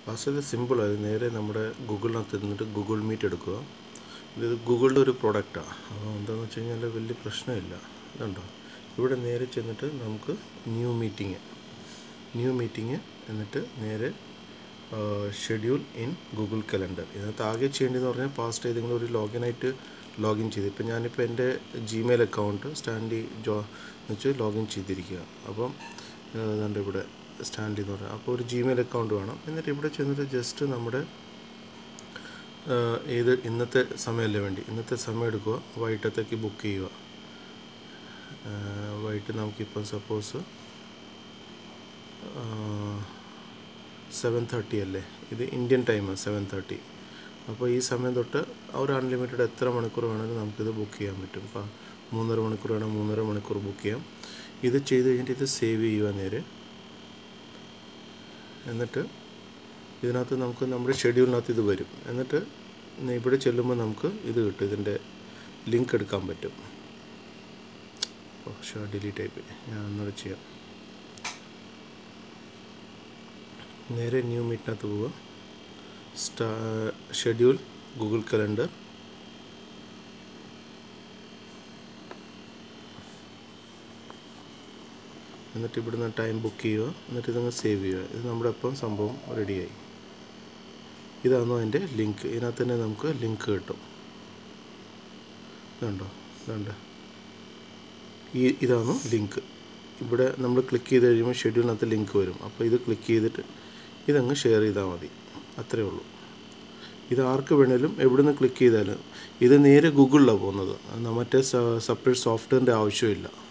password സിമ്പിളാണ് നേരെ നമ്മുടെ ഗൂഗിളിനകത്ത് ഇരുന്നിട്ട് ഗൂഗിൾ മീറ്റ് എടുക്കുക ഇത് ഗൂഗിളിൻ്റെ ഒരു പ്രൊഡക്റ്റാണ് അപ്പോൾ എന്താണെന്ന് വെച്ച് കഴിഞ്ഞാൽ വലിയ പ്രശ്നമില്ല ഇതുണ്ടോ ഇവിടെ നേരെ ചെന്നിട്ട് നമുക്ക് ന്യൂ മീറ്റിംഗ് ന്യൂ മീറ്റിംഗ് എന്നിട്ട് നേരെ ഷെഡ്യൂൾ ഇൻ ഗൂഗിൾ കലണ്ടർ ഇതിനകത്ത് ആകെ ചെയ്യേണ്ടതെന്ന് പറഞ്ഞാൽ പാസ്റ്റ് ഏതെങ്കിലും ഒരു ലോഗിനായിട്ട് ലോഗിൻ ചെയ്ത് ഇപ്പം ഞാനിപ്പോൾ എൻ്റെ ജിമെയിൽ അക്കൗണ്ട് സ്റ്റാൻഡി ജോ എന്ന് വെച്ച് ലോഗിൻ ചെയ്തിരിക്കുക അപ്പം അതുകൊണ്ട് ഇവിടെ സ്റ്റാൻഡി എന്ന് പറഞ്ഞാൽ അപ്പോൾ ഒരു ജിമെയിൽ അക്കൗണ്ട് വേണം എന്നിട്ട് ഇവിടെ ചെന്നിട്ട് ജസ്റ്റ് നമ്മുടെ ഏത് ഇന്നത്തെ സമയമല്ലേ വേണ്ടി ഇന്നത്തെ സമയം എടുക്കുക വൈകിട്ടത്തേക്ക് ബുക്ക് ചെയ്യുക വൈകിട്ട് നമുക്കിപ്പം സപ്പോസ് സെവൻ തേർട്ടി അല്ലേ ഇത് ഇന്ത്യൻ ടൈം സെവൻ തേർട്ടി അപ്പോൾ ഈ സമയം തൊട്ട് ഒരു അൺലിമിറ്റഡ് എത്ര മണിക്കൂർ വേണമെങ്കിലും നമുക്കിത് ബുക്ക് ചെയ്യാൻ പറ്റും ഇപ്പോൾ മൂന്നര മണിക്കൂർ വേണം മൂന്നര മണിക്കൂർ ബുക്ക് ചെയ്യാം ഇത് ചെയ്ത് കഴിഞ്ഞിട്ട് ഇത് സേവ് ചെയ്യുക നേരെ എന്നിട്ട് ഇതിനകത്ത് നമുക്ക് നമ്മുടെ ഷെഡ്യൂളിനകത്ത് ഇത് വരും എന്നിട്ട് ഇവിടെ ചെല്ലുമ്പോൾ നമുക്ക് ഇത് കിട്ടും ഇതിൻ്റെ ലിങ്ക് എടുക്കാൻ പറ്റും പക്ഷേ ഡിലീറ്റ് ആയിപ്പോയി ഞാൻ ഒന്നുകൂടെ ചെയ്യാം നേരെ ന്യൂ മീറ്റിനകത്ത് പോവുക സ്റ്റാ ഷെഡ്യൂൾ ഗൂഗിൾ കലണ്ടർ എന്നിട്ട് ഇവിടുന്ന് ടൈം ബുക്ക് ചെയ്യുക എന്നിട്ട് ഇതങ്ങ് സേവ് ചെയ്യുക ഇത് നമ്മുടെ അപ്പം സംഭവം റെഡിയായി ഇതാണ് അതിൻ്റെ ലിങ്ക് ഇതിനകത്ത് തന്നെ നമുക്ക് ലിങ്ക് കിട്ടും ഇതുണ്ടോ ഇതുണ്ട് ഈ ഇതാണ് ലിങ്ക് ഇവിടെ നമ്മൾ ക്ലിക്ക് ചെയ്ത് കഴിയുമ്പോൾ ഷെഡ്യൂളിനകത്ത് ലിങ്ക് വരും അപ്പോൾ ഇത് ക്ലിക്ക് ചെയ്തിട്ട് ഇതങ്ങ് ഷെയർ ചെയ്താൽ മതി അത്രേ ഉള്ളൂ ഇത് ആർക്ക് വേണേലും എവിടെ നിന്ന് ക്ലിക്ക് ചെയ്താലും ഇത് നേരെ ഗൂഗിളിലാണ് പോകുന്നത് മറ്റേ സെപ്പറേറ്റ് സോഫ്റ്റ്വെയറിൻ്റെ ആവശ്യമില്ല